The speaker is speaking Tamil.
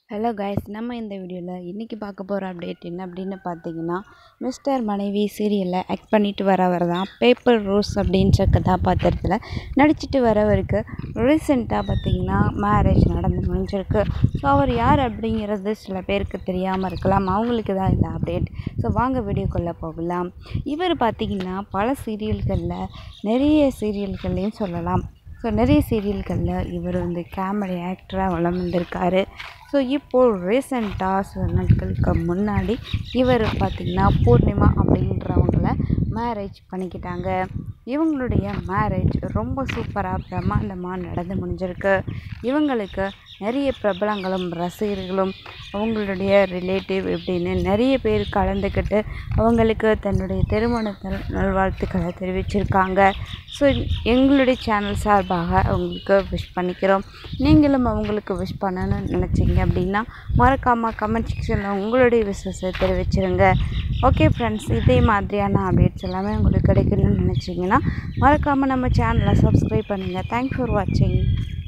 ஹலோ கைஸ் நம்ம இந்த வீடியோவில் இன்றைக்கி பார்க்க போகிற அப்டேட் என்ன அப்படின்னு பார்த்தீங்கன்னா மிஸ்டர் மனைவி சீரியலில் ஆக்ட் பண்ணிட்டு வரவர் தான் பேப்பர் ரோஸ் அப்படின்ற கதாபாத்திரத்தில் நடிச்சிட்டு வரவருக்கு ரீசெண்டாக பார்த்தீங்கன்னா மேரேஜ் நடந்து முடிஞ்சிருக்கு ஸோ அவர் யார் அப்படிங்கிறது சில பேருக்கு தெரியாமல் இருக்கலாம் அவங்களுக்கு தான் இந்த அப்டேட் ஸோ வாங்க வீடியோக்குள்ளே போகலாம் இவர் பார்த்தீங்கன்னா பல சீரியல்களில் நிறைய சீரியல்கள்லையும் சொல்லலாம் ஸோ நிறைய சீரியல்களில் இவர் வந்து காமெடி ஆக்டராக வளம் வந்திருக்காரு ஸோ இப்போது ரீசெண்டாக சில நாட்களுக்கு முன்னாடி இவர் பார்த்திங்கன்னா பூர்ணிமா அப்படின்றவங்கள மேரேஜ் பண்ணிக்கிட்டாங்க இவங்களுடைய மேரேஜ் ரொம்ப சூப்பராக பிரம்மாண்டமாக நடந்து முடிஞ்சிருக்கு இவங்களுக்கு நிறைய பிரபலங்களும் ரசிகர்களும் அவங்களுடைய ரிலேட்டிவ் இப்படின்னு நிறைய பேர் கலந்துக்கிட்டு அவங்களுக்கு தன்னுடைய திருமண நல் நல்வாழ்த்துக்களை தெரிவிச்சிருக்காங்க ஸோ எங்களுடைய சேனல் சார்பாக அவங்களுக்கு விஷ் பண்ணிக்கிறோம் நீங்களும் அவங்களுக்கு விஷ் பண்ணணும்னு நினச்சிங்க அப்படின்னா மறக்காமல் கமெண்ட் செக்ஷனில் உங்களுடைய விசேஷத்தை தெரிவிச்சிருங்க ஓகே ஃப்ரெண்ட்ஸ் இதே மாதிரியான அப்டேட்ஸ் எல்லாமே உங்களுக்கு கிடைக்கணும்னு நினச்சிங்கன்னா மறக்காமல் நம்ம சேனலை சப்ஸ்கிரைப் பண்ணுங்கள் தேங்க்ஸ் ஃபார் வாட்சிங்